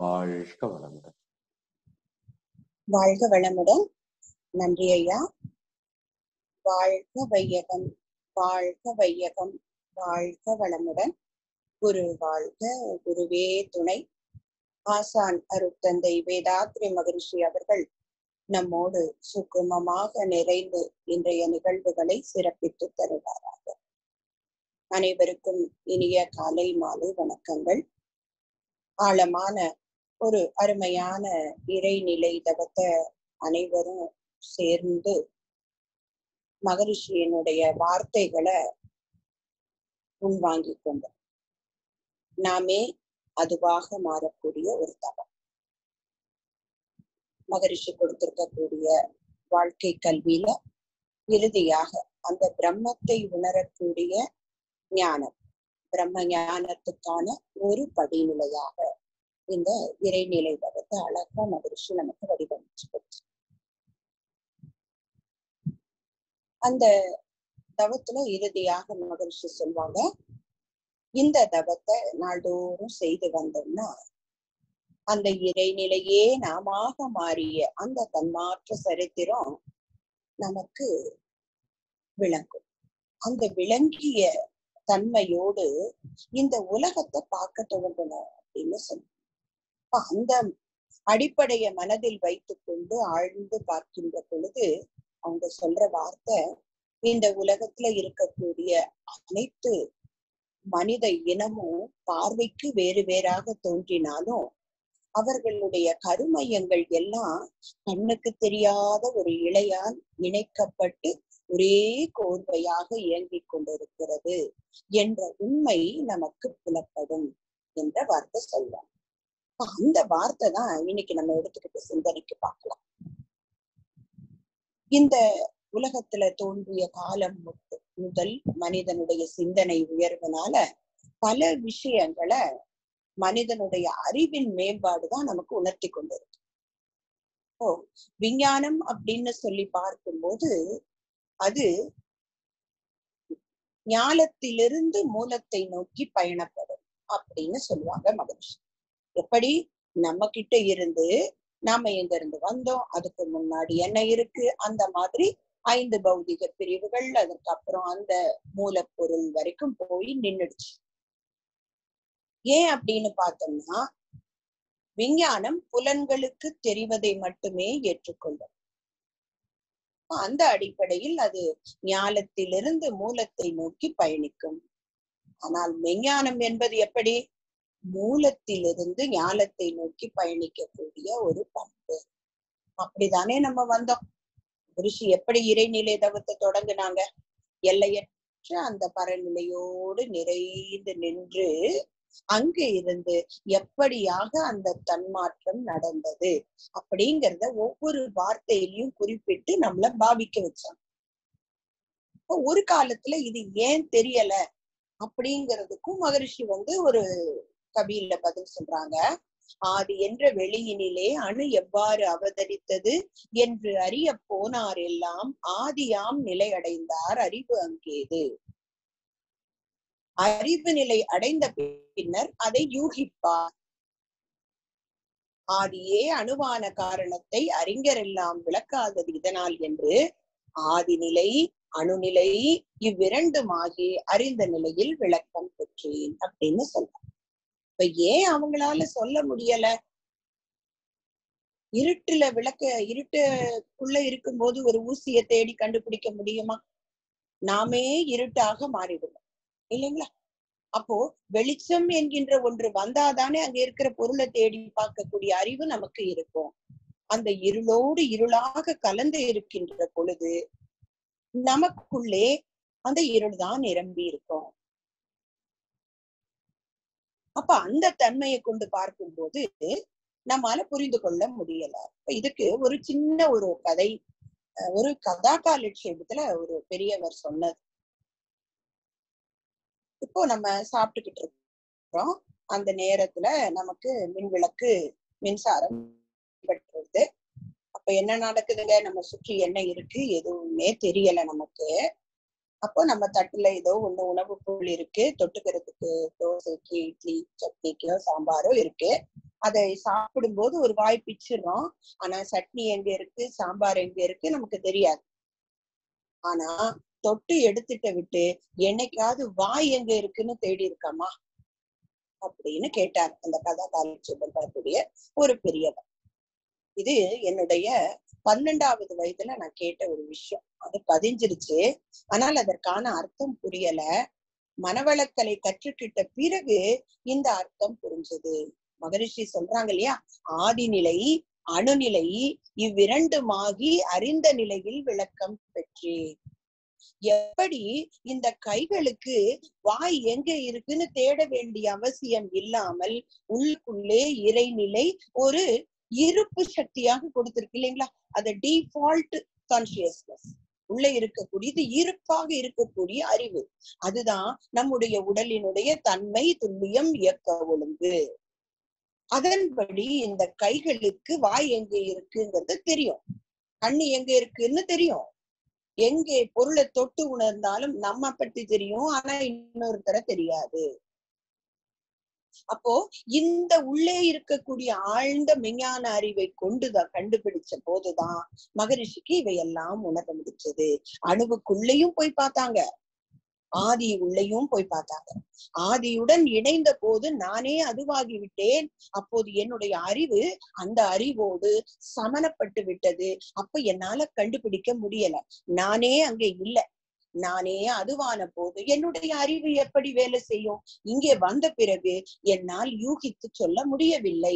வாழ்க வளமுடன் வாழ்க வளமுடன் நன்றி ஐயா வாழ்க வையகம் வாழ்க வையகம் வாழ்க வளமுடன் குரு வாழ்க குருவே துணை ஆசான் அருட்தந்தை வேதாத்ரி மகரிஷி அவர்கள் நம்மோடு சுக்குமமாக நிறைந்து இன்றைய நிகழ்வுகளை சிறப்பித்து தருவாராக அனைவருக்கும் இனிய காலை மாலை வணக்கங்கள் ஆழமான ஒரு அருமையான இறைநிலை தவத்தை அனைவரும் சேர்ந்து மகரிஷியினுடைய வார்த்தைகளை உள்வாங்கிக் கொண்டோம் நாமே அதுவாக மாறக்கூடிய ஒரு தவம் மகரிஷி கொடுத்திருக்கக்கூடிய வாழ்க்கை கல்வியில இறுதியாக அந்த பிரம்மத்தை உணரக்கூடிய ஞானம் பிரம்ம ஞானத்துக்கான ஒரு படிநிலையாக இந்த இறைநிலை தவத்தை அழகா மகரிஷி நமக்கு வடிவமைச்சு கொடுத்து அந்த தவத்துல இறுதியாக மகரிஷி சொல்வாங்க இந்த தவத்தை நாள்தோறும் செய்து வந்தோம்னா அந்த இறைநிலையே நாமாக மாறிய அந்த தன்மாற்ற சரித்திரம் நமக்கு விளங்கும் அந்த விளங்கிய தன்மையோடு இந்த உலகத்தை பார்க்க துவங்கணும் அப்படின்னு சொன்ன அந்த அடிப்படைய மனதில் வைத்துக் கொண்டு ஆழ்ந்து பார்க்கின்ற பொழுது அவங்க சொல்ற வார்த்தை இந்த உலகத்துல இருக்கக்கூடிய அனைத்து மனித இனமும் பார்வைக்கு வேறு வேறாக தோன்றினாலும் அவர்களுடைய கருமையங்கள் எல்லாம் கண்ணுக்கு தெரியாத ஒரு இழையால் இணைக்கப்பட்டு ஒரே கோர்வையாக இயங்கிக் கொண்டிருக்கிறது என்ற உண்மை நமக்கு புலப்படும் என்ற வார்த்தை சொல்லுவாங்க அந்த வார்த்தை தான் இன்னைக்கு நம்ம எடுத்துக்கிட்டு சிந்தனைக்கு பார்க்கலாம் இந்த உலகத்துல தோன்றிய காலம் முதல் மனிதனுடைய சிந்தனை உயர்வுனால பல விஷயங்களை மனிதனுடைய அறிவின் மேம்பாடுதான் நமக்கு உணர்த்தி கொண்டிருக்கு ஓ விஞ்ஞானம் அப்படின்னு சொல்லி பார்க்கும்போது அது ஞானத்திலிருந்து மூலத்தை நோக்கி பயணப்படும் அப்படின்னு சொல்லுவாங்க மகிழ்ச்சி எப்படி நம்ம கிட்ட இருந்து நாம எங்க இருந்து வந்தோம் அதுக்கு முன்னாடி என்ன இருக்கு அந்த மாதிரி ஐந்து பௌதிக பிரிவுகள் அதுக்கப்புறம் அந்த மூலப்பொருள் வரைக்கும் போய் நின்றுடுச்சு ஏன் அப்படின்னு பார்த்தோம்னா விஞ்ஞானம் புலன்களுக்கு தெரிவதை மட்டுமே ஏற்றுக்கொள்ளும் அந்த அடிப்படையில் அது ஞானத்திலிருந்து மூலத்தை நோக்கி பயணிக்கும் ஆனால் மெஞ்ஞானம் என்பது எப்படி மூலத்திலிருந்து ஞானத்தை நோக்கி பயணிக்கக்கூடிய ஒரு பண்பு அப்படிதானே நம்ம வந்தோம் ரிஷி எப்படி இறைநிலை தவத்தை தொடங்குனாங்க எல்லையற்ற அந்த பரநிலையோடு நிறைந்து நின்று அங்கு இருந்து எப்படியாக அந்த தன்மாற்றம் நடந்தது அப்படிங்கிறத ஒவ்வொரு வார்த்தையிலையும் குறிப்பிட்டு நம்மள பாவிக்க வச்சாங்க ஒரு காலத்துல இது ஏன் தெரியல அப்படிங்கிறதுக்கும் மகரிஷி வந்து ஒரு கவியில பதில் சொல்றாங்க ஆதி என்ற வெளியினிலே அணு எவ்வாறு அவதரித்தது என்று அறிய போனார் எல்லாம் ஆதியாம் நிலை அடைந்தார் அறிவு அங்கேது அறிவு நிலை அடைந்த பின்னர் அதை யூகிப்பார் ஆதியே அணுவான காரணத்தை அறிஞரெல்லாம் விளக்காதது இதனால் என்று ஆதிநிலை அணுநிலை இவ்விரண்டுமாகி அறிந்த நிலையில் விளக்கம் பெற்றேன் அப்படின்னு சொல்றாங்க இப்ப ஏன் அவங்களால சொல்ல முடியல இருட்டுல விளக்க இருட்டுக்குள்ள இருக்கும்போது ஒரு ஊசிய தேடி கண்டுபிடிக்க முடியுமா நாமே இருட்டாக மாறிடுவோம் இல்லைங்களா அப்போ வெளிச்சம் என்கின்ற ஒன்று வந்தாதானே அங்க இருக்கிற பொருளை தேடி பார்க்கக்கூடிய அறிவு நமக்கு இருக்கும் அந்த இருளோடு இருளாக கலந்து இருக்கின்ற பொழுது நமக்குள்ளே அந்த இருள் தான் நிரம்பி இருக்கும் அப்ப அந்த தன்மையை கொண்டு பார்க்கும்போது நம்மால புரிந்து கொள்ள முடியல இதுக்கு ஒரு சின்ன ஒரு கதை ஒரு கதா காலட்சேபத்துல ஒரு பெரியவர் சொன்னது இப்போ நம்ம சாப்பிட்டுக்கிட்டு இருக்கிறோம் அந்த நேரத்துல நமக்கு மின் விளக்கு மின்சாரம் பெற்றுறது அப்ப என்ன நடக்குதுங்க நம்ம சுற்றி என்ன இருக்கு எதுவுமே தெரியல நமக்கு அப்போ நம்ம தட்டுல ஏதோ ஒண்ணு உணவு பொருள் இருக்கு தொட்டுக்கிறதுக்கு தோசைக்கு இட்லி சட்னிக்கோ சாம்பாரோ இருக்கு அதை சாப்பிடும்போது ஒரு வாய் பிச்சிடுறோம் ஆனா சட்னி எங்க இருக்கு சாம்பார் எங்க இருக்கு நமக்கு தெரியாது ஆனா தொட்டு எடுத்துட்ட விட்டு என்னைக்காவது வாய் எங்க இருக்குன்னு தேடி இருக்காமா அப்படின்னு கேட்டார் அந்த கதா காலட்சேபம் தரக்கூடிய ஒரு பெரியவர் இது என்னுடைய பன்னெண்டாவது வயதுல நான் கேட்ட ஒரு விஷயம் அது பதிஞ்சிருச்சு ஆனால் அதற்கான அர்த்தம் புரியல மனவளக்கலை கற்றுக்கிட்ட பிறகு இந்த அர்த்தம் புரிஞ்சது மகரிஷி சொல்றாங்க இல்லையா ஆதிநிலை அணுநிலை இவ்விரண்டுமாகி அறிந்த நிலையில் விளக்கம் பெற்றே எப்படி இந்த கைகளுக்கு வாய் எங்க இருக்குன்னு தேட வேண்டிய அவசியம் இல்லாமல் உள்ளுக்குள்ளே இறைநிலை ஒரு இருப்பு சக்தியாக கொடுத்திருக்கு இல்லைங்களா அது டிஃபால்ட் கான்சியஸ்னஸ் உள்ள இருக்கக்கூடியது இருப்பாக இருக்கக்கூடிய அறிவு அதுதான் நம்முடைய உடலினுடைய தன்மை துல்லியம் இயக்க ஒழுங்கு அதன்படி இந்த கைகளுக்கு வாய் எங்க இருக்குங்கிறது தெரியும் கண்ணு எங்க இருக்குன்னு தெரியும் எங்கே பொருளை தொட்டு உணர்ந்தாலும் நம்ம பற்றி தெரியும் ஆனா இன்னொருத்தர தெரியாது அப்போ இந்த உள்ளே இருக்கக்கூடிய ஆழ்ந்த விஞ்ஞான அறிவை கொண்டுதான் கண்டுபிடிச்ச போதுதான் மகரிஷிக்கு இவையெல்லாம் உணர முடிச்சது அணுவுக்குள்ளேயும் போய் பார்த்தாங்க ஆதி உள்ளேயும் போய் பார்த்தாங்க ஆதியுடன் இணைந்த போது நானே அதுவாகி விட்டேன் அப்போது என்னுடைய அறிவு அந்த அறிவோடு சமனப்பட்டு விட்டது அப்ப என்னால கண்டுபிடிக்க முடியல நானே அங்கே இல்ல நானே அதுவான போது என்னுடைய அறிவு எப்படி வேலை செய்யும் இங்கே வந்த பிறகு என்னால் யூகித்து சொல்ல முடியவில்லை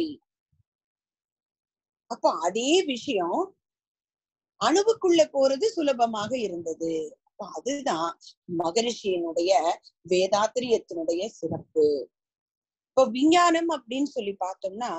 அப்போ அதே விஷயம் அணுவுக்குள்ள போறது சுலபமாக இருந்தது அப்ப அதுதான் மகரிஷியினுடைய வேதாத்திரியத்தினுடைய சிறப்பு இப்போ விஞ்ஞானம் அப்படின்னு சொல்லி பார்த்தோம்னா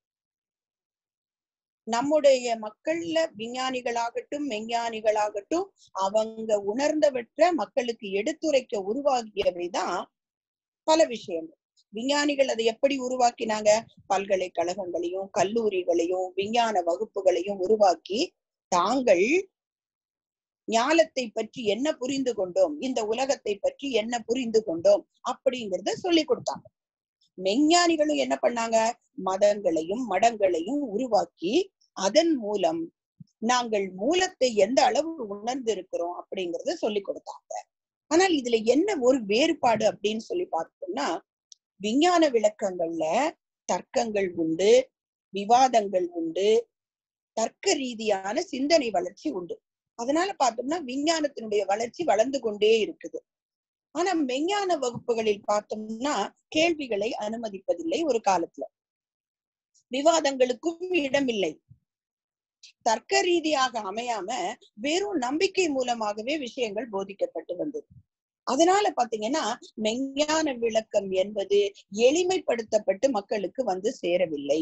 நம்முடைய மக்கள்ல விஞ்ஞானிகளாகட்டும் மெஞ்ஞானிகளாகட்டும் அவங்க உணர்ந்தவற்ற மக்களுக்கு எடுத்துரைக்க உருவாகியவைதான் பல விஷயங்கள் விஞ்ஞானிகள் அதை எப்படி உருவாக்கினாங்க பல்கலைக்கழகங்களையும் கல்லூரிகளையும் விஞ்ஞான வகுப்புகளையும் உருவாக்கி தாங்கள் ஞானத்தை பற்றி என்ன புரிந்து கொண்டோம் இந்த உலகத்தை பற்றி என்ன புரிந்து கொண்டோம் அப்படிங்கறத சொல்லி கொடுத்தாங்க மெஞ்ஞானிகளும் என்ன பண்ணாங்க மதங்களையும் மடங்களையும் உருவாக்கி அதன் மூலம் நாங்கள் மூலத்தை எந்த அளவு உணர்ந்து இருக்கிறோம் அப்படிங்கறத சொல்லி கொடுத்தாங்க ஆனால் இதுல என்ன ஒரு வேறுபாடு அப்படின்னு சொல்லி பார்த்தோம்னா விஞ்ஞான விளக்கங்கள்ல தர்க்கங்கள் உண்டு விவாதங்கள் உண்டு தர்க்க ரீதியான சிந்தனை வளர்ச்சி உண்டு அதனால பார்த்தோம்னா விஞ்ஞானத்தினுடைய வளர்ச்சி வளர்ந்து கொண்டே இருக்குது ஆனா மெஞ்ஞான வகுப்புகளில் பார்த்தோம்னா கேள்விகளை அனுமதிப்பதில்லை ஒரு காலத்துல விவாதங்களுக்கும் இடமில்லை தர்க்க ரீதியாக அமையாம வெறும் நம்பிக்கை மூலமாகவே விஷயங்கள் போதிக்கப்பட்டு வந்தது அதனால பாத்தீங்கன்னா மெஞ்ஞான விளக்கம் என்பது எளிமைப்படுத்தப்பட்டு மக்களுக்கு வந்து சேரவில்லை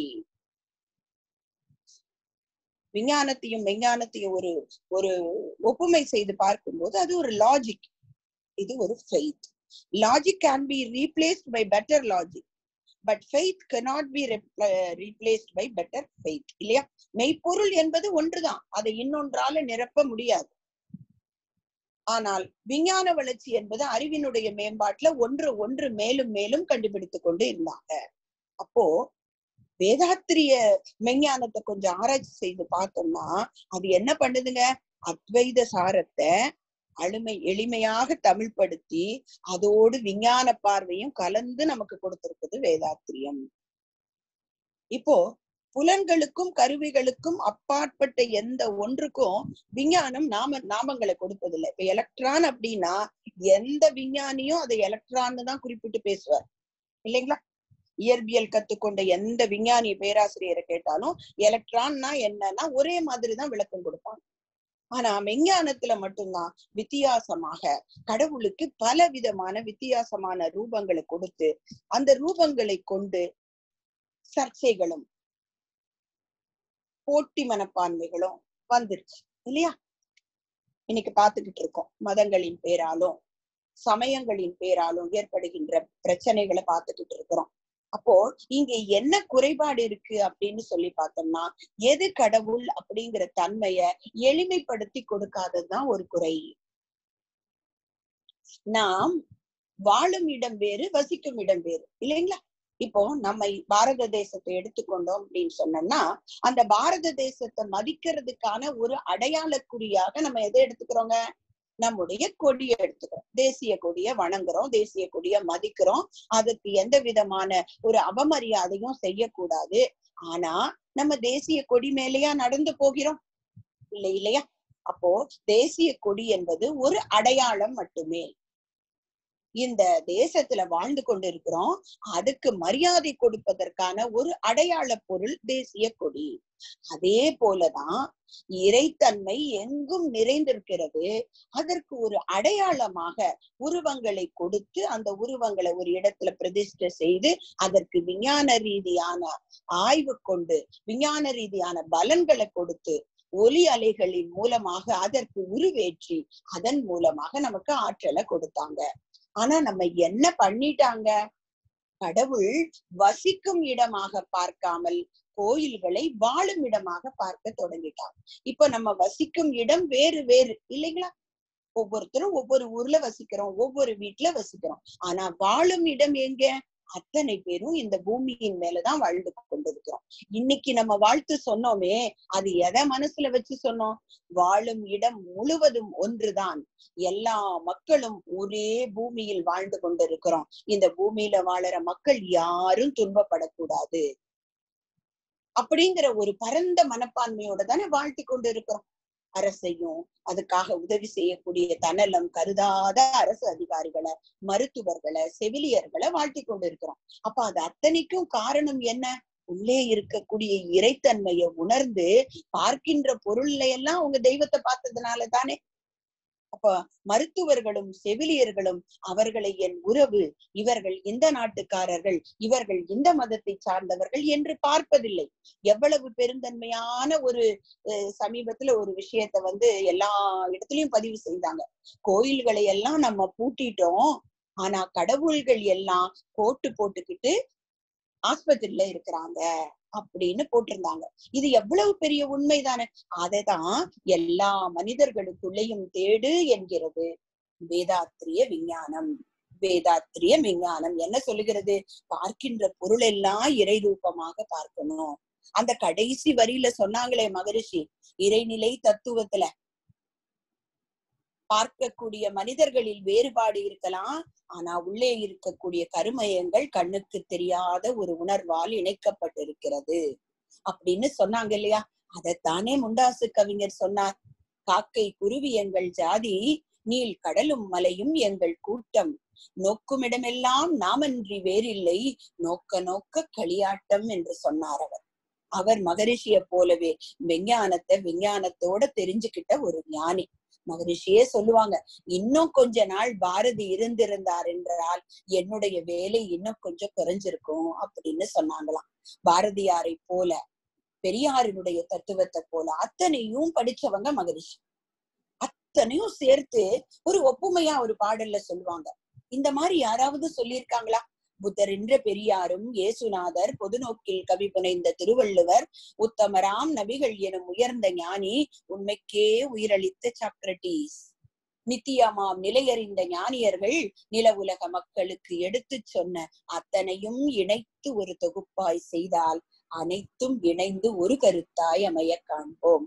விஞ்ஞானத்தையும் மெஞ்ஞானத்தையும் ஒரு ஒரு ஒப்புமை செய்து பார்க்கும்போது அது ஒரு லாஜிக் இது ஒரு faith logic can be replaced by better logic but faith cannot be replaced by better faith இல்லையா மெய்ப்பொருள் என்பது ஒன்றுதான் அதை இன்னொன்றால நிரப்ப முடியாது ஆனால் விஞ்ஞான வளர்ச்சி என்பது அறிவினுடைய மேம்பாட்டுல ஒன்று ஒன்று மேலும் மேலும் கண்டுபிடித்துக் கொண்டு இருந்தாங்க அப்போ வேதாத்திரிய மெஞ்ஞானத்தை கொஞ்சம் ஆராய்ச்சி செய்து பார்த்தோம்னா அது என்ன பண்ணுதுங்க அத்வைத சாரத்தை அழுமை எளிமையாக தமிழ்படுத்தி அதோடு விஞ்ஞான பார்வையும் கலந்து நமக்கு கொடுத்திருக்குது வேதாத்திரியம் இப்போ புலன்களுக்கும் கருவிகளுக்கும் அப்பாற்பட்ட எந்த ஒன்றுக்கும் விஞ்ஞானம் நாம நாமங்களை கொடுப்பதில்லை இப்ப எலக்ட்ரான் அப்படின்னா எந்த விஞ்ஞானியும் அதை எலக்ட்ரான்னு தான் குறிப்பிட்டு பேசுவார் இல்லைங்களா இயற்பியல் கத்துக்கொண்ட எந்த விஞ்ஞானி பேராசிரியரை கேட்டாலும் எலக்ட்ரான்னா என்னன்னா ஒரே மாதிரி தான் விளக்கம் கொடுப்பாங்க ஆனா மெஞ்ஞானத்துல மட்டும்தான் வித்தியாசமாக கடவுளுக்கு பல விதமான வித்தியாசமான ரூபங்களை கொடுத்து அந்த ரூபங்களை கொண்டு சர்ச்சைகளும் போட்டி மனப்பான்மைகளும் வந்துருச்சு இல்லையா இன்னைக்கு பார்த்துக்கிட்டு இருக்கோம் மதங்களின் பேராலும் சமயங்களின் பேராலும் ஏற்படுகின்ற பிரச்சனைகளை பார்த்துக்கிட்டு இருக்கிறோம் அப்போ இங்க என்ன குறைபாடு இருக்கு அப்படின்னு சொல்லி பார்த்தோம்னா எது கடவுள் அப்படிங்கிற தன்மைய எளிமைப்படுத்தி கொடுக்காததுதான் ஒரு குறை நாம் வாழும் இடம் வேறு வசிக்கும் இடம் வேறு இல்லைங்களா இப்போ நம்ம பாரத தேசத்தை எடுத்துக்கொண்டோம் அப்படின்னு சொன்னோம்னா அந்த பாரத தேசத்தை மதிக்கிறதுக்கான ஒரு அடையாள குறியாக நம்ம எதை எடுத்துக்கிறோங்க நம்முடைய கொடியை எடுத்துக்கிறோம் தேசிய கொடியை வணங்குறோம் தேசிய கொடியை மதிக்கிறோம் அதுக்கு எந்த விதமான ஒரு அவமரியாதையும் செய்யக்கூடாது ஆனா நம்ம தேசிய கொடி மேலேயா நடந்து போகிறோம் இல்லை இல்லையா அப்போ தேசிய கொடி என்பது ஒரு அடையாளம் மட்டுமே இந்த தேசத்துல வாழ்ந்து கொண்டிருக்கிறோம் அதுக்கு மரியாதை கொடுப்பதற்கான ஒரு அடையாள பொருள் தேசிய கொடி அதே போலதான் இறைத்தன்மை எங்கும் நிறைந்திருக்கிறது அதற்கு ஒரு அடையாளமாக உருவங்களை கொடுத்து அந்த உருவங்களை ஒரு இடத்துல பிரதிஷ்டை செய்து அதற்கு விஞ்ஞான ரீதியான ஆய்வு கொண்டு விஞ்ஞான ரீதியான பலன்களை கொடுத்து ஒலி அலைகளின் மூலமாக அதற்கு உருவேற்றி அதன் மூலமாக நமக்கு ஆற்றலை கொடுத்தாங்க ஆனா நம்ம என்ன பண்ணிட்டாங்க கடவுள் வசிக்கும் இடமாக பார்க்காமல் கோயில்களை வாழும் இடமாக பார்க்க தொடங்கிட்டாங்க இப்ப நம்ம வசிக்கும் இடம் வேறு வேறு இல்லைங்களா ஒவ்வொருத்தரும் ஒவ்வொரு ஊர்ல வசிக்கிறோம் ஒவ்வொரு வீட்டுல வசிக்கிறோம் ஆனா வாழும் இடம் எங்க அத்தனை பேரும் இந்த பூமியின் மேலதான் வாழ்ந்து கொண்டிருக்கிறோம் இன்னைக்கு நம்ம வாழ்த்து சொன்னோமே அது எதை மனசுல வச்சு சொன்னோம் வாழும் இடம் முழுவதும் ஒன்றுதான் எல்லா மக்களும் ஒரே பூமியில் வாழ்ந்து கொண்டிருக்கிறோம் இந்த பூமியில வாழற மக்கள் யாரும் துன்பப்படக்கூடாது அப்படிங்கிற ஒரு பரந்த மனப்பான்மையோட தானே வாழ்த்தி கொண்டு இருக்கிறோம் அரசையும் அதுக்காக உதவி செய்யக்கூடிய தனலம் கருதாத அரசு அதிகாரிகளை மருத்துவர்களை செவிலியர்களை வாழ்த்தி கொண்டு இருக்கிறோம் அப்ப அது அத்தனைக்கும் காரணம் என்ன உள்ளே இருக்கக்கூடிய இறைத்தன்மையை உணர்ந்து பார்க்கின்ற பொருள்ல எல்லாம் அவங்க தெய்வத்தை பார்த்ததுனால தானே அப்ப மருத்துவர்களும் செவிலியர்களும் அவர்களை என் உறவு இவர்கள் இந்த நாட்டுக்காரர்கள் இவர்கள் இந்த மதத்தை சார்ந்தவர்கள் என்று பார்ப்பதில்லை எவ்வளவு பெருந்தன்மையான ஒரு சமீபத்துல ஒரு விஷயத்த வந்து எல்லா இடத்துலயும் பதிவு செய்தாங்க கோயில்களை எல்லாம் நம்ம பூட்டிட்டோம் ஆனா கடவுள்கள் எல்லாம் கோட்டு போட்டுக்கிட்டு ஆஸ்பத்திரியில இருக்கிறாங்க அப்படின்னு போட்டிருந்தாங்க இது எவ்வளவு பெரிய உண்மைதானே அததான் எல்லா மனிதர்களுக்குள்ளேயும் தேடு என்கிறது வேதாத்திரிய விஞ்ஞானம் வேதாத்திரிய விஞ்ஞானம் என்ன சொல்லுகிறது பார்க்கின்ற பொருள் எல்லாம் இறை ரூபமாக பார்க்கணும் அந்த கடைசி வரியில சொன்னாங்களே மகரிஷி இறைநிலை தத்துவத்துல பார்க்கக்கூடிய மனிதர்களில் வேறுபாடு இருக்கலாம் ஆனா உள்ளே இருக்கக்கூடிய கருமயங்கள் கண்ணுக்கு தெரியாத ஒரு உணர்வால் இணைக்கப்பட்டிருக்கிறது அப்படின்னு சொன்னாங்க இல்லையா அதைத்தானே முண்டாசு கவிஞர் சொன்னார் காக்கை குருவி எங்கள் ஜாதி நீல் கடலும் மலையும் எங்கள் கூட்டம் நோக்குமிடமெல்லாம் நாமன்றி வேறில்லை நோக்க நோக்க களியாட்டம் என்று சொன்னார் அவர் அவர் மகரிஷிய போலவே விஞ்ஞானத்தை விஞ்ஞானத்தோட தெரிஞ்சுக்கிட்ட ஒரு ஞானி மகரிஷியே சொல்லுவாங்க இன்னும் கொஞ்ச நாள் பாரதி இருந்திருந்தார் என்றால் என்னுடைய வேலை இன்னும் கொஞ்சம் குறைஞ்சிருக்கும் அப்படின்னு சொன்னாங்களாம் பாரதியாரை போல பெரியாரினுடைய தத்துவத்தை போல அத்தனையும் படிச்சவங்க மகரிஷி அத்தனையும் சேர்த்து ஒரு ஒப்புமையா ஒரு பாடல்ல சொல்லுவாங்க இந்த மாதிரி யாராவது சொல்லியிருக்காங்களா புத்தர் என்ற பெரியாரும் இயேசுநாதர் பொதுநோக்கில் கவி புனைந்த திருவள்ளுவர் உத்தமராம் நபிகள் எனும் உயர்ந்த ஞானி உண்மைக்கே உயிரளித்த சாக்ரட்டீஸ் நித்தியமாம் நிலையறிந்த ஞானியர்கள் நில உலக மக்களுக்கு எடுத்து சொன்ன அத்தனையும் இணைத்து ஒரு தொகுப்பாய் செய்தால் அனைத்தும் இணைந்து ஒரு கருத்தாய் அமைய காண்போம்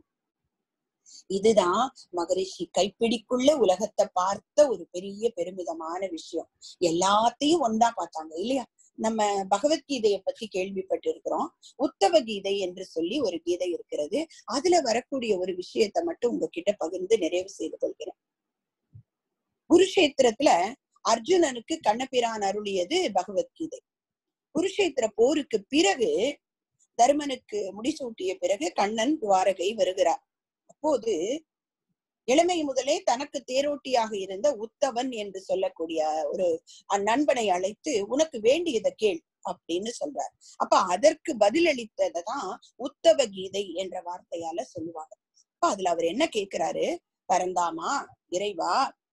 இதுதான் மகரிஷி கைப்பிடிக்குள்ள உலகத்தை பார்த்த ஒரு பெரிய பெருமிதமான விஷயம் எல்லாத்தையும் ஒன்றா பார்த்தாங்க இல்லையா நம்ம பகவத்கீதையை பத்தி கேள்விப்பட்டு இருக்கிறோம் உத்தவ கீதை என்று சொல்லி ஒரு கீதை இருக்கிறது அதுல வரக்கூடிய ஒரு விஷயத்த மட்டும் உங்ககிட்ட பகிர்ந்து நிறைவு செய்து கொள்கிறேன் குருஷேத்திரத்துல அர்ஜுனனுக்கு கண்ணபிரான் அருளியது பகவத்கீதை குருஷேத்திர போருக்கு பிறகு தர்மனுக்கு முடிசூட்டிய பிறகு கண்ணன் துவாரகை வருகிறார் அப்போது இளமை முதலே தனக்கு தேரோட்டியாக இருந்த உத்தவன் என்று சொல்லக்கூடிய ஒரு நண்பனை அழைத்து உனக்கு வேண்டியதை கேள் அப்படின்னு சொல்றார் அப்ப அதற்கு பதிலளித்ததான் உத்தவ கீதை என்ற வார்த்தையால சொல்லுவாங்க அப்ப அதுல அவர் என்ன கேக்குறாரு பரந்தாமா இறைவா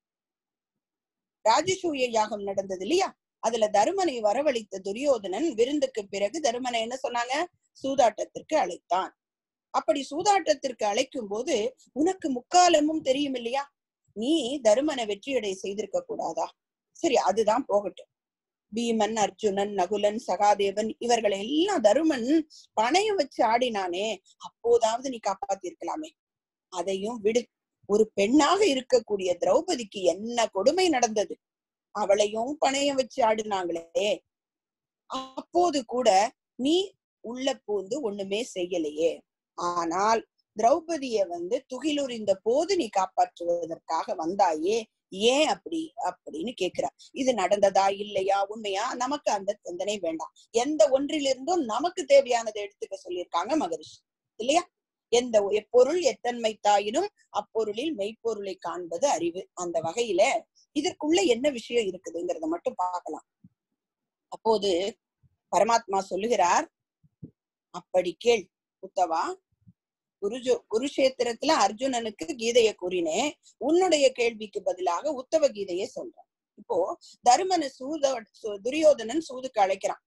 ராஜசூய யாகம் நடந்தது இல்லையா அதுல தருமனை வரவழைத்த துரியோதனன் விருந்துக்கு பிறகு தருமனை என்ன சொன்னாங்க சூதாட்டத்திற்கு அழைத்தான் அப்படி சூதாட்டத்திற்கு அழைக்கும் போது உனக்கு முக்காலமும் தெரியும் இல்லையா நீ தருமனை வெற்றியடை செய்திருக்க கூடாதா சரி அதுதான் போகட்டும் பீமன் அர்ஜுனன் நகுலன் சகாதேவன் இவர்களை எல்லாம் தருமன் பணையம் வச்சு ஆடினானே அப்போதாவது நீ காப்பாத்திருக்கலாமே அதையும் விடு ஒரு பெண்ணாக இருக்கக்கூடிய திரௌபதிக்கு என்ன கொடுமை நடந்தது அவளையும் பணையம் வச்சு ஆடினாங்களே அப்போது கூட நீ உள்ள பூந்து ஒண்ணுமே செய்யலையே ஆனால் திரௌபதிய வந்து துகிலுரிந்த போது நீ காப்பாற்றுவதற்காக வந்தாயே ஏன் அப்படி அப்படின்னு கேக்குறா இது நடந்ததா இல்லையா உண்மையா நமக்கு அந்த சிந்தனை வேண்டாம் எந்த ஒன்றிலிருந்தும் நமக்கு தேவையானதை எடுத்துக்க சொல்லியிருக்காங்க மகரிஷி இல்லையா எந்த எப்பொருள் எத்தன்மை தாயினும் அப்பொருளில் மெய்ப்பொருளை காண்பது அறிவு அந்த வகையில இதற்குள்ள என்ன விஷயம் இருக்குதுங்கிறத மட்டும் பார்க்கலாம் அப்போது பரமாத்மா சொல்லுகிறார் அப்படி கேள் உத்தவா குருஜோ குருஷேத்திரத்துல அர்ஜுனனுக்கு கீதைய கூறினேன் உன்னுடைய கேள்விக்கு பதிலாக உத்தவ கீதையை சொல்றேன் இப்போ தருமனு சூத சு- துரியோதனன் சூதுக்கு அழைக்கிறான்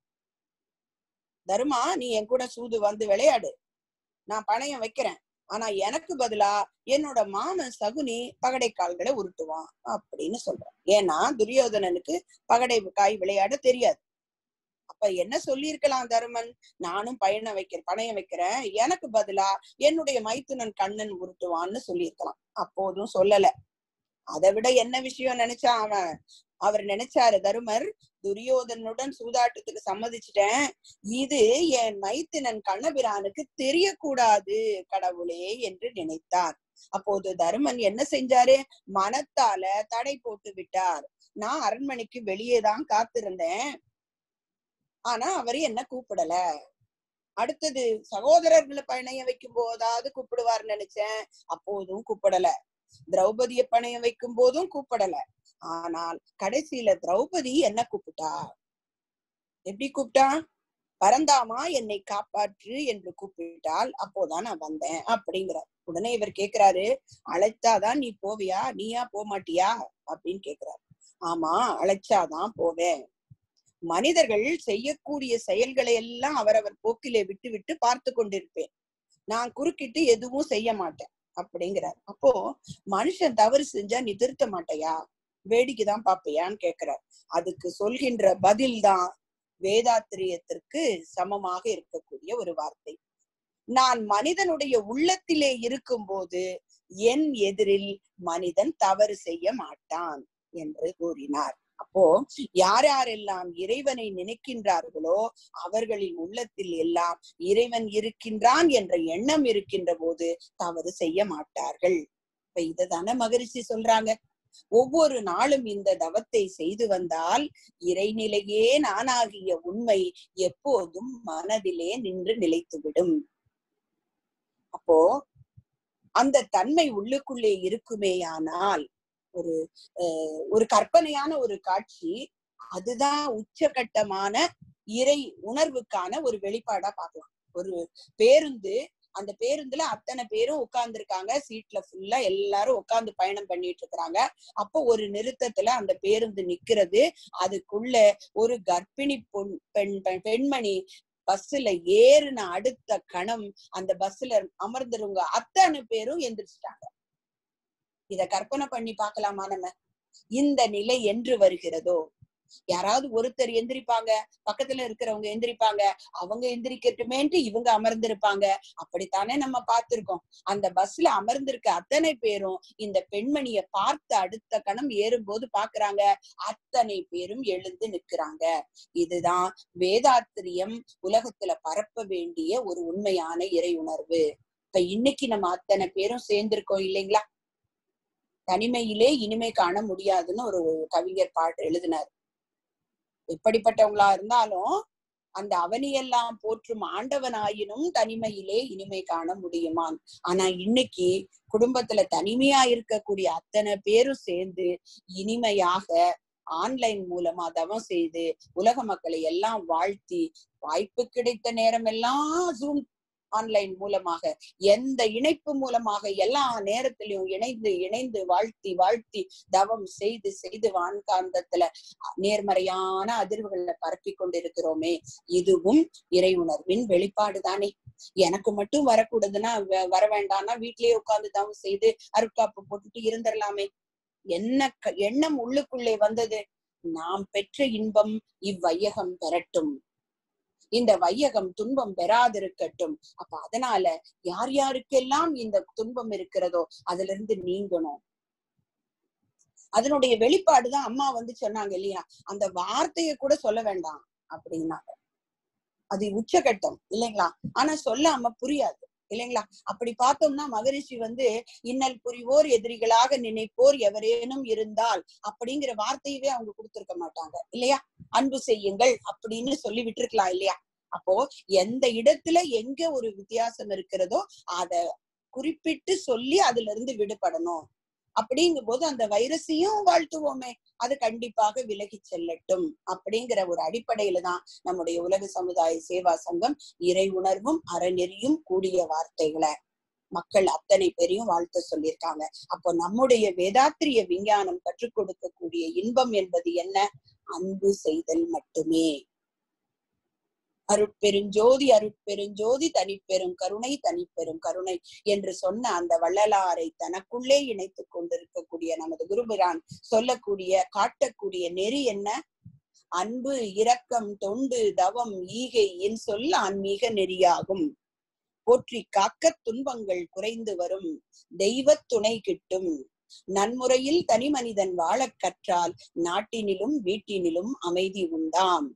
தருமா நீ என் கூட சூது வந்து விளையாடு நான் பணயம் வைக்கிறேன் ஆனா எனக்கு பதிலா என்னோட மாமன் சகுனி பகடை கால்களை உருட்டுவான் அப்படின்னு சொல்றான் ஏன்னா துரியோதனனுக்கு பகடை காய் விளையாட தெரியாது அப்ப என்ன சொல்லியிருக்கலாம் தருமன் நானும் பயணம் வைக்கிறேன் பணையம் வைக்கிறேன் எனக்கு பதிலா என்னுடைய மைத்துனன் கண்ணன் உருட்டுவான்னு சொல்லியிருக்கலாம் அப்போதும் சொல்லல அதை விட என்ன விஷயம் நினைச்சான் அவன் அவர் நினைச்சாரு தருமர் துரியோதனுடன் சூதாட்டத்துக்கு சம்மதிச்சிட்டேன் இது என் மைத்தினன் கண்ணபிரானுக்கு தெரியக்கூடாது கடவுளே என்று நினைத்தார் அப்போது தருமன் என்ன செஞ்சாரு மனத்தால தடை போட்டு விட்டார் நான் அரண்மனைக்கு வெளியேதான் காத்திருந்தேன் ஆனா அவரு என்ன கூப்பிடல அடுத்தது சகோதரர்களை பணையம் வைக்கும் போதாவது கூப்பிடுவார்னு நினைச்சேன் அப்போதும் கூப்பிடல திரௌபதிய பணையம் வைக்கும் போதும் கூப்பிடல ஆனால் கடைசியில திரௌபதி என்ன கூப்பிட்டா எப்படி கூப்பிட்டா பரந்தாமா என்னை காப்பாற்று என்று கூப்பிட்டால் அப்போதான் நான் வந்தேன் அப்படிங்கிறார் உடனே இவர் கேக்குறாரு அழைச்சாதான் நீ போவியா நீயா போக மாட்டியா அப்படின்னு கேக்குறாரு ஆமா அழைச்சாதான் போவேன் மனிதர்கள் செய்யக்கூடிய செயல்களை எல்லாம் அவரவர் போக்கிலே விட்டு விட்டு பார்த்து கொண்டிருப்பேன் நான் குறுக்கிட்டு எதுவும் செய்ய மாட்டேன் அப்படிங்கிறார் அப்போ மனுஷன் தவறு செஞ்சா நீ திருத்த மாட்டையா வேடிக்கைதான் பாப்பையான்னு கேக்குறார் அதுக்கு சொல்கின்ற பதில் தான் வேதாத்திரியத்திற்கு சமமாக இருக்கக்கூடிய ஒரு வார்த்தை நான் மனிதனுடைய உள்ளத்திலே இருக்கும்போது என் எதிரில் மனிதன் தவறு செய்ய மாட்டான் என்று கூறினார் அப்போ யார் யாரெல்லாம் இறைவனை நினைக்கின்றார்களோ அவர்களின் உள்ளத்தில் எல்லாம் இறைவன் இருக்கின்றான் என்ற எண்ணம் இருக்கின்ற போது தவறு செய்ய மாட்டார்கள் இப்ப இததானே மகரிஷி சொல்றாங்க ஒவ்வொரு நாளும் இந்த தவத்தை செய்து வந்தால் இறைநிலையே நானாகிய உண்மை எப்போதும் மனதிலே நின்று நிலைத்துவிடும் அப்போ அந்த தன்மை உள்ளுக்குள்ளே இருக்குமேயானால் ஒரு அஹ், ஒரு கற்பனையான ஒரு காட்சி அதுதான் உச்சகட்டமான இறை உணர்வுக்கான ஒரு வெளிப்பாடா பார்க்கலாம் ஒரு பேருந்து அந்த பேருந்துல அத்தனை பேரும் உட்கார்ந்து இருக்காங்க சீட்ல ஃபுல்லா எல்லாரும் உட்கார்ந்து பயணம் பண்ணிட்டு இருக்கிறாங்க அப்போ ஒரு நிறுத்தத்துல அந்த பேருந்து நிக்கிறது அதுக்குள்ள ஒரு கர்ப்பிணி பொன் பெண் பெண்- பெண்மணி பஸ்ல ஏறின அடுத்த கணம் அந்த பஸ்ல அமர்ந்துருங்க அத்தனை பேரும் எந்திரிச்சிட்டாங்க இத கற்பனை பண்ணி பார்க்கலாமா நம்ம இந்த நிலை என்று வருகிறதோ யாராவது ஒருத்தர் எந்திரிப்பாங்க பக்கத்துல இருக்கிறவங்க எந்திரிப்பாங்க அவங்க எந்திரிக்கட்டுமேன்ட்டு இவங்க அமர்ந்திருப்பாங்க அப்படித்தானே நம்ம பார்த்திருக்கோம் அந்த பஸ்ல அமர்ந்திருக்க அத்தனை பேரும் இந்த பெண்மணிய பார்த்து அடுத்த கணம் ஏறும்போது பாக்குறாங்க அத்தனை பேரும் எழுந்து நிக்கிறாங்க இதுதான் வேதாத்திரியம் உலகத்துல பரப்ப வேண்டிய ஒரு உண்மையான இறை உணர்வு இப்ப இன்னைக்கு நம்ம அத்தனை பேரும் சேர்ந்திருக்கோம் இல்லைங்களா தனிமையிலே இனிமை காண முடியாதுன்னு ஒரு கவிஞர் பாட்டு எழுதினார் எப்படிப்பட்டவங்களா இருந்தாலும் அந்த அவனியெல்லாம் போற்றும் ஆண்டவனாயினும் தனிமையிலே இனிமை காண முடியுமான் ஆனா இன்னைக்கு குடும்பத்துல தனிமையா இருக்கக்கூடிய அத்தனை பேரும் சேர்ந்து இனிமையாக ஆன்லைன் மூலமா தவம் செய்து உலக மக்களை எல்லாம் வாழ்த்தி வாய்ப்பு கிடைத்த நேரம் எல்லாம் ஜூம் ஆன்லைன் மூலமாக எந்த இணைப்பு மூலமாக எல்லா நேரத்திலையும் இணைந்து இணைந்து வாழ்த்தி வாழ்த்தி தவம் செய்து செய்து வான்காந்தத்துல நேர்மறையான அதிர்வுகளை பரப்பி கொண்டிருக்கிறோமே இதுவும் இறை உணர்வின் வெளிப்பாடு தானே எனக்கு மட்டும் வரக்கூடாதுன்னா வ- வர வேண்டாம்னா வீட்லயே உட்கார்ந்து தவம் செய்து அருட்காப்பு போட்டுட்டு இருந்துடலாமே என்ன க- எண்ணம் உள்ளுக்குள்ளே வந்தது நாம் பெற்ற இன்பம் இவ்வையகம் பெறட்டும் இந்த வையகம் துன்பம் பெறாதிருக்கட்டும் அப்ப அதனால யார் யாருக்கெல்லாம் இந்த துன்பம் இருக்கிறதோ அதுல இருந்து நீங்கணும் அதனுடைய வெளிப்பாடுதான் அம்மா வந்து சொன்னாங்க இல்லையா அந்த வார்த்தைய கூட சொல்ல வேண்டாம் அப்படின்னாங்க அது உச்சகட்டம் இல்லைங்களா ஆனா சொல்லாம புரியாது இல்லைங்களா அப்படி பார்த்தோம்னா மகரிஷி வந்து இன்னல் புரிவோர் எதிரிகளாக நினைப்போர் எவரேனும் இருந்தால் அப்படிங்கிற வார்த்தையவே அவங்க கொடுத்திருக்க மாட்டாங்க இல்லையா அன்பு செய்யுங்கள் அப்படின்னு சொல்லி விட்டுருக்கலாம் இல்லையா அப்போ எந்த இடத்துல எங்க ஒரு வித்தியாசம் இருக்கிறதோ அத குறிப்பிட்டு சொல்லி அதுல இருந்து விடுபடணும் அப்படிங்கும் போது அந்த வைரஸையும் வாழ்த்துவோமே அது கண்டிப்பாக விலகி செல்லட்டும் அப்படிங்கிற ஒரு அடிப்படையில தான் நம்முடைய உலக சமுதாய சேவா சங்கம் இறை உணர்வும் அறநெறியும் கூடிய வார்த்தைகளை மக்கள் அத்தனை பேரையும் வாழ்த்து சொல்லியிருக்காங்க அப்போ நம்முடைய வேதாத்திரிய விஞ்ஞானம் கற்றுக் கொடுக்கக்கூடிய இன்பம் என்பது என்ன அன்பு செய்தல் மட்டுமே அருட்பெருஞ்சோதி அருட்பெருஞ்சோதி தனிப்பெரும் கருணை தனிப்பெரும் கருணை என்று சொன்ன அந்த வள்ளலாரை தனக்குள்ளே இணைத்துக் கொண்டிருக்கக்கூடிய நமது குருபிரான் சொல்லக்கூடிய காட்டக்கூடிய நெறி என்ன அன்பு இரக்கம் தொண்டு தவம் ஈகை என் சொல் ஆன்மீக நெறியாகும் போற்றி காக்க துன்பங்கள் குறைந்து வரும் தெய்வ துணை கிட்டும் நன்முறையில் தனி மனிதன் வாழக் கற்றால் நாட்டினிலும் வீட்டினிலும் அமைதி உண்டாம்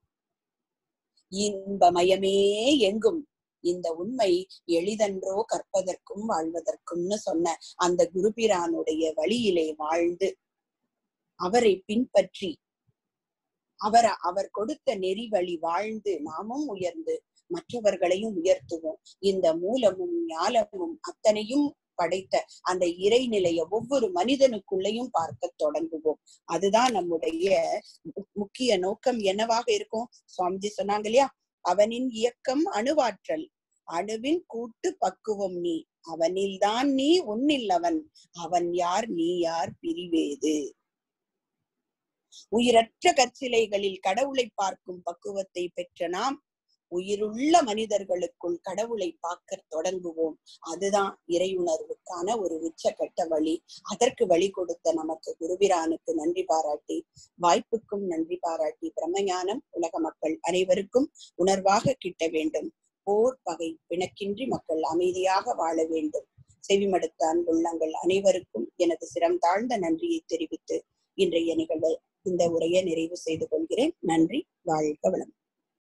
இன்பமயமே எங்கும் இந்த உண்மை எளிதன்றோ கற்பதற்கும் வாழ்வதற்கும்னு சொன்ன அந்த குருபிரானுடைய வழியிலே வாழ்ந்து அவரை பின்பற்றி அவர் அவர் கொடுத்த நெறி வழி வாழ்ந்து நாமும் உயர்ந்து மற்றவர்களையும் உயர்த்துவோம் இந்த மூலமும் ஞாலமும் அத்தனையும் படைத்த அந்த இறைநிலைய ஒவ்வொரு மனிதனுக்குள்ளேயும் பார்க்க தொடங்குவோம் அதுதான் நம்முடைய முக்கிய நோக்கம் என்னவாக இருக்கும் சுவாமிஜி சொன்னாங்க இல்லையா அவனின் இயக்கம் அணுவாற்றல் அணுவின் கூட்டு பக்குவம் நீ அவனில்தான் நீ உன்னில் அவன் அவன் யார் நீ யார் பிரிவேது உயிரற்ற கற்சிலைகளில் கடவுளை பார்க்கும் பக்குவத்தை பெற்ற நாம் உயிருள்ள மனிதர்களுக்குள் கடவுளை பார்க்க தொடங்குவோம் அதுதான் இறையுணர்வுக்கான ஒரு உச்சக்கட்ட வழி அதற்கு வழி கொடுத்த நமக்கு குருபிரானுக்கு நன்றி பாராட்டி வாய்ப்புக்கும் நன்றி பாராட்டி பிரம்மஞானம் உலக மக்கள் அனைவருக்கும் உணர்வாக கிட்ட வேண்டும் போர் பகை பிணக்கின்றி மக்கள் அமைதியாக வாழ வேண்டும் செவிமடுத்த அன்புள்ளங்கள் அனைவருக்கும் எனது சிரம் தாழ்ந்த நன்றியை தெரிவித்து இன்றைய நிகழ்வு இந்த உரையை நிறைவு செய்து கொள்கிறேன் நன்றி வாழ்க வளம்